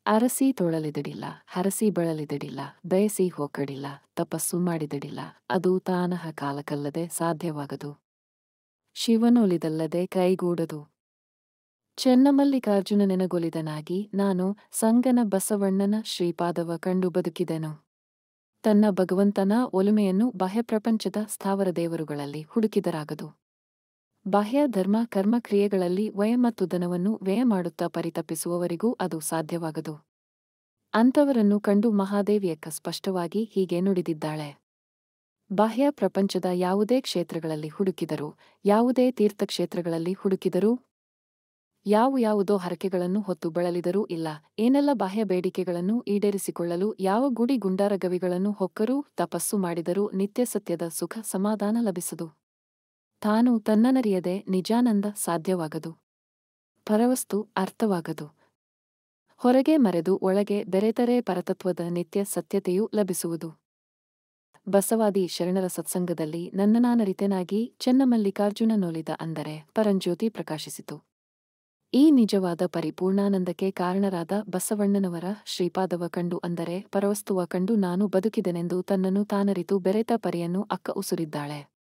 ಅರಸಿ ತೊಳಲಿದಡಿಲ್ಲ ಹರಸಿ ಬಳಲಿದಡಿಲ್ಲ ಬಯಸಿ ಹೋಕಡಿಲ್ಲ ತಪಸ್ಸು ಮಾಡಿದಡಿಲ್ಲ ಅದು ತಾನಹ ಕಾಲಕಲ್ಲದೆ ಸಾಧ್ಯವಾಗದು ಶಿವನೊಲಿದಲ್ಲದೆ ಕೈಗೂಡದು ಚೆನ್ನಮಲ್ಲಿಕಾರ್ಜುನನೆನಗೊಲಿದನಾಗಿ ನಾನು ಸಂಗನ ಬಸವಣ್ಣನ ಶ್ರೀಪಾದವ ಕಂಡು ಬದುಕಿದೆನು ತನ್ನ ಭಗವಂತನ ಒಲುಮೆಯನ್ನು ಬಾಹ್ಯಪ್ರಪಂಚದ ಸ್ಥಾವರ ದೇವರುಗಳಲ್ಲಿ ಹುಡುಕಿದರಾಗದು ಬಾಹ್ಯ ಧರ್ಮ ಕರ್ಮ ಕ್ರಿಯೆಗಳಲ್ಲಿ ವಯ ಮತ್ತು ಧನವನ್ನು ವ್ಯಯ ಮಾಡುತ್ತಾ ಪರಿತಪಿಸುವವರಿಗೂ ಅದು ಸಾಧ್ಯವಾಗದು ಅಂಥವರನ್ನು ಕಂಡು ಮಹಾದೇವಿಯಕ್ಕ ಸ್ಪಷ್ಟವಾಗಿ ಹೀಗೆ ನುಡಿದಿದ್ದಾಳೆ ಬಾಹ್ಯ ಪ್ರಪಂಚದ ಯಾವುದೇ ಕ್ಷೇತ್ರಗಳಲ್ಲಿ ಹುಡುಕಿದರೂ ಯಾವುದೇ ತೀರ್ಥಕ್ಷೇತ್ರಗಳಲ್ಲಿ ಹುಡುಕಿದರೂ ಯಾವ ಯಾವುದೋ ಹರಕೆಗಳನ್ನು ಹೊತ್ತು ಬಳಲಿದರೂ ಇಲ್ಲ ಏನೆಲ್ಲ ಬಾಹ್ಯ ಬೇಡಿಕೆಗಳನ್ನು ಈಡೇರಿಸಿಕೊಳ್ಳಲು ಯಾವ ಗುಡಿ ಗುಂಡಾರ ಗವಿಗಳನ್ನು ಹೊಕ್ಕರೂ ತಪಸ್ಸು ಮಾಡಿದರೂ ನಿತ್ಯ ಸತ್ಯದ ಸುಖ ಸಮಾಧಾನ ಲಭಿಸದು ತಾನು ತನ್ನನರಿಯದೆ ನಿಜಾನಂದ ಸಾಧ್ಯವಾಗದು ಪರವಸ್ತು ಅರ್ಥವಾಗದು ಹೊರಗೆ ಮರೆದು ಒಳಗೆ ಬೆರೆತರೆ ಪರತತ್ವದ ನಿತ್ಯ ಸತ್ಯತೆಯೂ ಲಭಿಸುವುದು ಬಸವಾದಿ ಶರಣರ ಸತ್ಸಂಗದಲ್ಲಿ ನನ್ನನಾನರಿತೆನಾಗಿ ಚೆನ್ನಮಲ್ಲಿಕಾರ್ಜುನನೊಲಿದ ಅಂದರೆ ಪರಂಜ್ಯೋತಿ ಪ್ರಕಾಶಿಸಿತು ಈ ನಿಜವಾದ ಪರಿಪೂರ್ಣಾನಂದಕ್ಕೆ ಕಾರಣರಾದ ಬಸವಣ್ಣನವರ ಶ್ರೀಪಾದವ ಕಂಡು ಅಂದರೆ ಪರವಸ್ತುವ ಕಂಡು ನಾನು ಬದುಕಿದೆನೆಂದು ತನ್ನನ್ನು ತಾನರಿತು ಬೆರೆತ ಪರಿಯನ್ನು ಅಕ್ಕ ಉಸುರಿದ್ದಾಳೆ